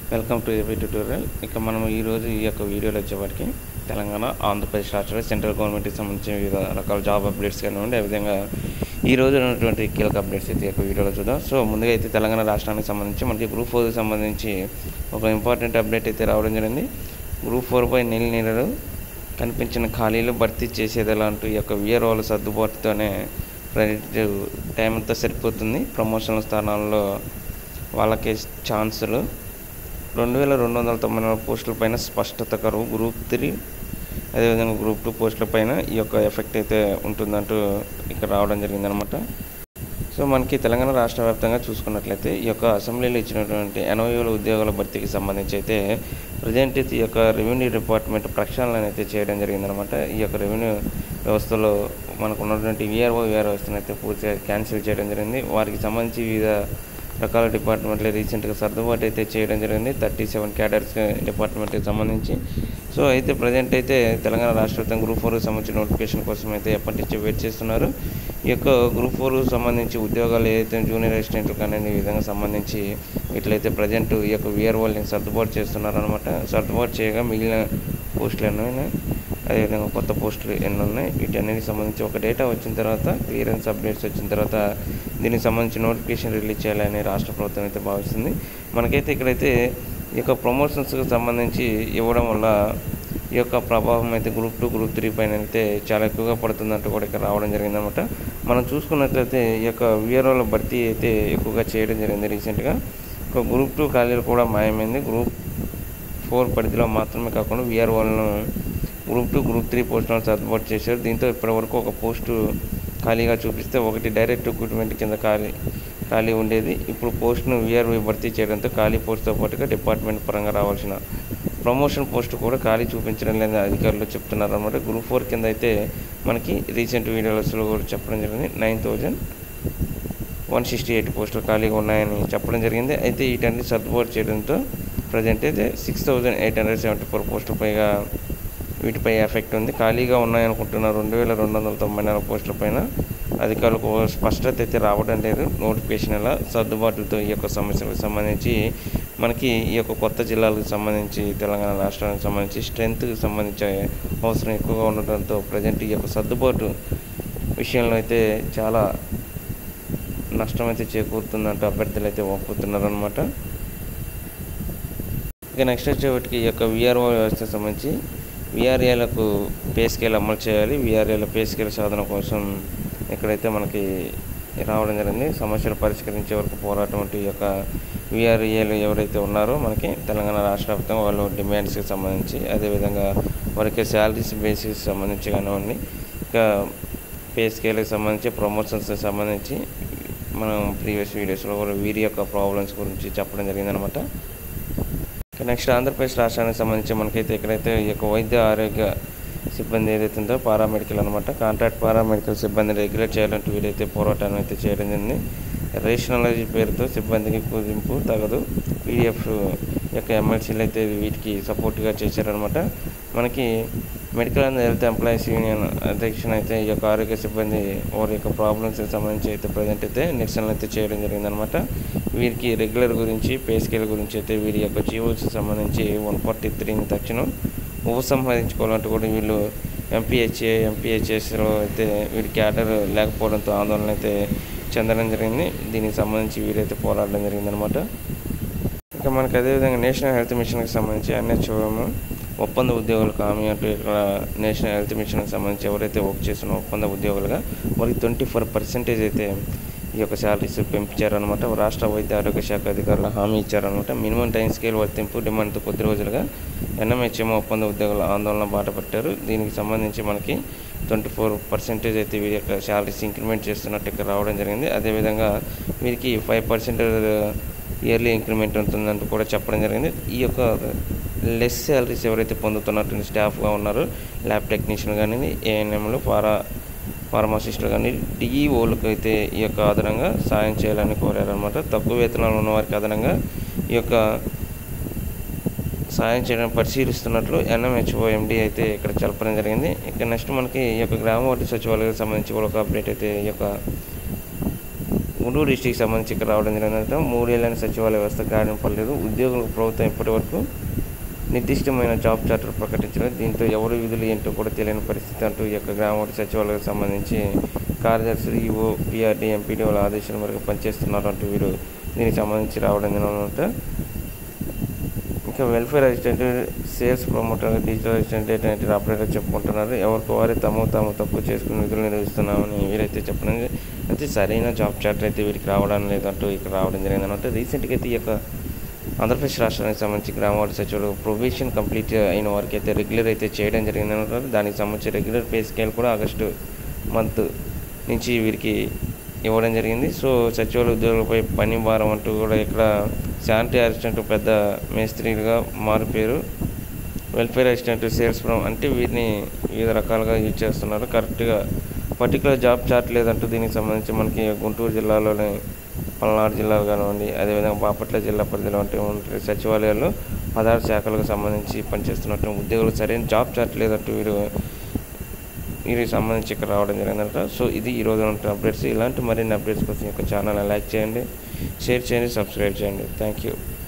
welcome to AP tutorial ఇక మనం ఈరోజు ఈ యొక్క వీడియోలో వచ్చేవాటికి తెలంగాణ ఆంధ్రప్రదేశ్ రాష్ట్రంలో సెంట్రల్ గవర్నమెంట్కి సంబంధించిన వివిధ రకాల జాబ్ అప్డేట్స్ కానివ్వండి అదేవిధంగా ఈ రోజు ఉన్నటువంటి కీలక అప్డేట్స్ అయితే ఈ యొక్క వీడియోలో చూద్దాం సో ముందుగా అయితే తెలంగాణ రాష్ట్రానికి సంబంధించి మనకి గ్రూప్ ఫోర్కి సంబంధించి ఒక ఇంపార్టెంట్ అప్డేట్ అయితే రావడం జరిగింది గ్రూప్ ఫోర్ పై నీళ్ళు నీళ్ళు కనిపించిన ఖాళీలు భర్తీ చేసేది అంటూ ఈ యొక్క విఆర్ఓల సర్దుబాటుతోనే ప్రైవేట్ టైం అంతా సరిపోతుంది ప్రమోషనల్ స్థానాల్లో వాళ్ళకి ఛాన్సులు రెండు వేల రెండు వందల తొంభై నాలుగు పోస్టుల పైన స్పష్టత కరువు గ్రూప్ త్రీ అదేవిధంగా గ్రూప్ టూ పోస్టుల పైన ఈ యొక్క ఎఫెక్ట్ అయితే ఉంటుందంటూ ఇక్కడ రావడం జరిగిందనమాట సో మనకి తెలంగాణ రాష్ట్ర వ్యాప్తంగా చూసుకున్నట్లయితే ఈ యొక్క అసెంబ్లీలో ఇచ్చినటువంటి ఎనభై వేల ఉద్యోగాల భర్తీకి సంబంధించి అయితే ప్రజెంట్ అయితే ఈ యొక్క రెవెన్యూ డిపార్ట్మెంట్ ప్రక్షాళన అయితే చేయడం జరిగిందనమాట ఈ యొక్క రెవెన్యూ వ్యవస్థలో మనకు ఉన్నటువంటి విఆర్ఓ విఆర్ వ్యవస్థను అయితే పూర్తిగా క్యాన్సిల్ చేయడం జరిగింది వారికి సంబంధించి వివిధ రకాల డిపార్ట్మెంట్లు రీసెంట్గా సర్దుబాటు అయితే చేయడం జరిగింది థర్టీ సెవెన్ క్యాడర్స్ డిపార్ట్మెంట్కి సంబంధించి సో అయితే ప్రజెంట్ అయితే తెలంగాణ రాష్ట్ర వ్యాప్తంగా గ్రూప్ ఫోర్కి సంబంధించిన నోటిఫికేషన్ కోసం అయితే ఎప్పటి నుంచి వెయిట్ చేస్తున్నారు ఈ యొక్క గ్రూప్ ఫోర్ సంబంధించి ఉద్యోగాలు ఏదైతే జూనియర్ అసిస్టెంట్లు కానీ ఈ విధంగా సంబంధించి ఇట్లయితే ప్రజెంట్ ఈ యొక్క విఆర్ఓల్ని సర్దుబాటు చేస్తున్నారు అనమాట సర్దుబాటు చేయగా మిగిలిన పోస్టులు ఎన్నో అదేవిధంగా కొత్త పోస్టులు ఎన్ని ఉన్నాయి వీటన్నిటికి సంబంధించి ఒక డేటా వచ్చిన తర్వాత క్లియరెన్స్ అప్డేట్స్ వచ్చిన తర్వాత దీనికి సంబంధించి నోటిఫికేషన్ రిలీజ్ చేయాలని రాష్ట్ర ప్రభుత్వం అయితే భావిస్తుంది మనకైతే ఇక్కడైతే ఈ యొక్క ప్రమోషన్స్కి సంబంధించి ఇవ్వడం వల్ల ఈ యొక్క ప్రభావం అయితే గ్రూప్ టూ గ్రూప్ త్రీ పైన అయితే చాలా ఎక్కువగా పడుతుందంటూ కూడా ఇక్కడ రావడం జరిగిందనమాట మనం చూసుకున్నట్లయితే ఈ యొక్క విఆర్ఓల భర్తీ అయితే ఎక్కువగా చేయడం జరిగింది రీసెంట్గా ఒక గ్రూప్ టూ ఖాళీలు కూడా మాయమైంది గ్రూప్ ఫోర్ పరిధిలో మాత్రమే కాకుండా విఆర్ఓలను గ్రూప్ టూ గ్రూప్ త్రీ పోస్టులను సర్దుబాటు చేశారు దీంతో ఇప్పటివరకు ఒక పోస్టు ఖాళీగా చూపిస్తే ఒకటి డైరెక్ట్ రిక్రూట్మెంట్ కింద ఖాళీ ఖాళీ ఉండేది ఇప్పుడు పోస్టును వీఆర్వీ భర్తీ చేయడంతో ఖాళీ పోస్టుతో పాటుగా డిపార్ట్మెంట్ పరంగా రావాల్సిన ప్రమోషన్ పోస్ట్ కూడా ఖాళీ చూపించడం లేదని అధికారులు చెప్తున్నారు అనమాట గ్రూప్ ఫోర్ కింద అయితే మనకి రీసెంట్ వీడియోస్లో కూడా చెప్పడం జరిగింది nine thousand one sixty eight పోస్టులు ఖాళీగా ఉన్నాయని చెప్పడం జరిగింది అయితే వీటన్ని సర్దుబాటు చేయడంతో ప్రజెంట్ అయితే six thousand eight hundred seventy four పోస్టుల పైగా వీటిపై ఎఫెక్ట్ ఉంది ఖాళీగా ఉన్నాయనుకుంటున్న రెండు వేల రెండు వందల తొంభై నాలుగు పోస్టుల పైన అధికారులకు స్పష్టత అయితే రావడం లేదు నోటిఫికేషన్ ఎలా సర్దుబాటులతో ఈ యొక్క సమస్యలకు సంబంధించి మనకి ఈ యొక్క కొత్త జిల్లాలకు సంబంధించి తెలంగాణ రాష్ట్రానికి సంబంధించి స్ట్రెంత్కి సంబంధించి అవసరం ఎక్కువగా ఉండడంతో ప్రజెంట్ ఈ యొక్క సర్దుబాటు విషయంలో అయితే చాలా నష్టం అయితే చేకూరుతుందంటూ అభ్యర్థులు అయితే ఒప్పుతున్నారు అనమాట ఇక నెక్స్ట్ వచ్చేవాటికి ఈ యొక్క విఆర్ఓ వ్యవస్థకు సంబంధించి విఆర్ఏలకు పే స్కేల్ అమలు చేయాలి విఆర్ఏల పే స్కేల్ సాధన కోసం ఇక్కడైతే మనకి రావడం జరిగింది సమస్యలు పరిష్కరించే వరకు పోరాటం వంటి ఈ యొక్క విఆర్ఏలు ఎవరైతే ఉన్నారో మనకి తెలంగాణ రాష్ట్ర వ్యాప్తంగా వాళ్ళు డిమాండ్స్కి సంబంధించి అదేవిధంగా వారికి శాలరీస్ బేసిస్ సంబంధించి కానివ్వండి ఇంకా పే స్కేల్కి సంబంధించి ప్రమోషన్స్కి సంబంధించి మనం ప్రీవియస్ వీడియోస్లో కూడా వీరి యొక్క ప్రాబ్లమ్స్ గురించి చెప్పడం జరిగిందనమాట నెక్స్ట్ ఆంధ్రప్రదేశ్ రాష్ట్రానికి సంబంధించి మనకైతే ఇక్కడైతే ఈ యొక్క వైద్య ఆరోగ్య సిబ్బంది ఏదైతే ఉందో పారామెడికల్ అనమాట కాంట్రాక్ట్ పారామెడికల్ సిబ్బందిని రెగ్యులేట్ చేయాలంటూ వీరైతే పోరాటం అయితే చేయడం జరిగింది రేషనలైజ్ పేరుతో సిబ్బందికి కుదింపు తగదు పీడిఎఫ్ యొక్క ఎమ్మెల్సీలు అయితే వీటికి సపోర్ట్గా చేశారనమాట మనకి medical and health employees union అధ్యక్షుని అయితే ఈ యొక్క ఆరోగ్య సిబ్బంది వారి యొక్క ప్రాబ్లమ్స్కి సంబంధించి అయితే ప్రజెంట్ అయితే నిరసనలు అయితే చేయడం జరిగిందనమాట వీరికి రెగ్యులర్ గురించి పే స్కేల్ గురించి అయితే వీరి యొక్క జీవోకి సంబంధించి వన్ ఫార్టీ త్రీని తక్షణం ఉపసంహరించుకోవాలంటూ కూడా వీళ్ళు ఎంపీహెచ్ఏ ఎంపీహెచ్ఎస్లో అయితే వీరి క్యాడర్ లేకపోవడంతో ఆందోళన అయితే చెందడం జరిగింది దీనికి సంబంధించి వీరైతే పోరాడడం జరిగిందనమాట ఇక మనకి అదేవిధంగా నేషనల్ హెల్త్ మిషన్కి సంబంధించి ఎన్హెచ్ఓఎం ఒప్పంద ఉద్యోగులకు హామీ అంటూ ఇక్కడ నేషనల్ హెల్త్ మిషన్కి సంబంధించి ఎవరైతే వర్క్ చేస్తున్న ఒప్పంద ఉద్యోగులుగా వారికి ట్వంటీ ఫోర్ పర్సెంటేజ్ అయితే ఈ యొక్క శాలరీస్ పెంచారనమాట రాష్ట్ర వైద్య ఆరోగ్య శాఖ అధికారులు హామీ ఇచ్చారనమాట మినిమం టైం స్కేల్ వర్తింపు డిమాండ్తో కొద్ది రోజులుగా ఎన్ఎంహెచ్ఎం ఒప్పంద ఉద్యోగుల ఆందోళన బాట పట్టారు దీనికి సంబంధించి మనకి ట్వంటీ ఫోర్ పర్సెంటేజ్ అయితే వీరి యొక్క శాలరీస్ ఇంక్రిమెంట్ చేస్తున్నట్టు ఇక్కడ రావడం జరిగింది అదేవిధంగా వీరికి ఫైవ్ పర్సెంటేజ్ ఇయర్లీ ఇంక్రిమెంట్ ఉంటుందంటూ కూడా చెప్పడం జరిగింది ఈ యొక్క లెస్ శాలరీస్ ఎవరైతే పొందుతున్నటువంటి స్టాఫ్గా ఉన్నారో ల్యాబ్ టెక్నీషియన్ కానీ ఏఎన్ఎంలు పారా ఫార్మసిస్టులు కానీ డిఈఓలకు అయితే ఈ యొక్క అదనంగా సాయం చేయాలని కోరారనమాట తక్కువ వేతనాలు ఉన్న వారికి అదనంగా ఈ యొక్క సాయం చేయడం పరిశీలిస్తున్నట్లు ఎన్ఎంహెచ్ఓ ఎండి అయితే ఇక్కడ తెలపడం జరిగింది ఇక నెక్స్ట్ మనకి ఈ యొక్క గ్రామ వార్డు సచివాలయానికి సంబంధించి కూడా ఒక అప్డేట్ అయితే ఈ యొక్క గుంటూరు డిస్టిక్ సంబంధించి ఇక్కడ రావడం జరిగిందంటే మూడేళ్ళని సచివాలయ వ్యవస్థ కార్యం పడలేదు ఉద్యోగులకు ప్రభుత్వం ఇప్పటి వరకు నిర్దిష్టమైన జాబ్ చార్టర్ ప్రకటించలేదు దీంతో ఎవరు విధులు ఏంటో కూడా తెలియని పరిస్థితి అంటూ ఈ యొక్క గ్రామ వార్డు సచివాలయానికి సంబంధించి కార్యదర్శులు ఈఓ పిఆర్డీ ఎంపీడీ వాళ్ళ ఆదేశాల మేరకు పనిచేస్తున్నారు అంటూ వీరు దీనికి సంబంధించి రావడం జరిగిందంటే ఇంకా welfare assistant sales promoter digital assistant data entry operator చెప్పుకుంటున్నారు ఎవరికి వారే తమ తాము తక్కువ చేసుకుని విధులు నిర్వహిస్తున్నామని వీరైతే చెప్పడం అయితే సరైన జాబ్ చార్టర్ అయితే వీరికి రావడం లేదంటూ ఇక్కడ రావడం జరిగింది అంటే రీసెంట్గా అయితే ఈ యొక్క ఆంధ్రప్రదేశ్ రాష్ట్రానికి సంబంధించి గ్రామ వార్డు సచివులు ప్రొబేషన్ కంప్లీట్ అయిన వారికి అయితే రెగ్యులర్ అయితే చేయడం జరిగింది అంటారు దానికి సంబంధించి రెగ్యులర్ పే స్కేల్ కూడా ఆగస్టు మంత్ నుంచి వీరికి ఇవ్వడం జరిగింది సో సచివాలయ ఉద్యోగులపై పని భారం అంటూ కూడా ఇక్కడ శానిటరీ అసిస్టెంట్ పెద్ద మేస్త్రిగా మారిపోయారు వెల్ఫేర్ అసిస్టెంట్ సేల్స్ ఫ్రమ్ అంటే వీరిని వివిధ రకాలుగా యూజ్ చేస్తున్నారు కరెక్ట్గా పర్టికులర్ జాబ్ చార్ట్ లేదంటూ దీనికి సంబంధించి మనకి గుంటూరు జిల్లాలోని పల్నాడు జిల్లాలో కానివ్వండి అదేవిధంగా బాపట్ల జిల్లా పరిధిలో ఉంటే ఉంటే సచివాలయాల్లో పదహారు శాఖలకు సంబంధించి పనిచేస్తున్నట్టు ఉద్యోగులు సరైన జాబ్ చార్ట్ లేదంటూ వీరు వీరికి సంబంధించి ఇక్కడ రావడం జరిగిందట సో ఇది ఈ రోజు ఉన్న అప్డేట్స్ ఇలాంటి మరిన్ని అప్డేట్స్ కోసం ఈ యొక్క ఛానల్ని లైక్ చేయండి షేర్ చేయండి సబ్స్క్రైబ్ చేయండి థ్యాంక్ యూ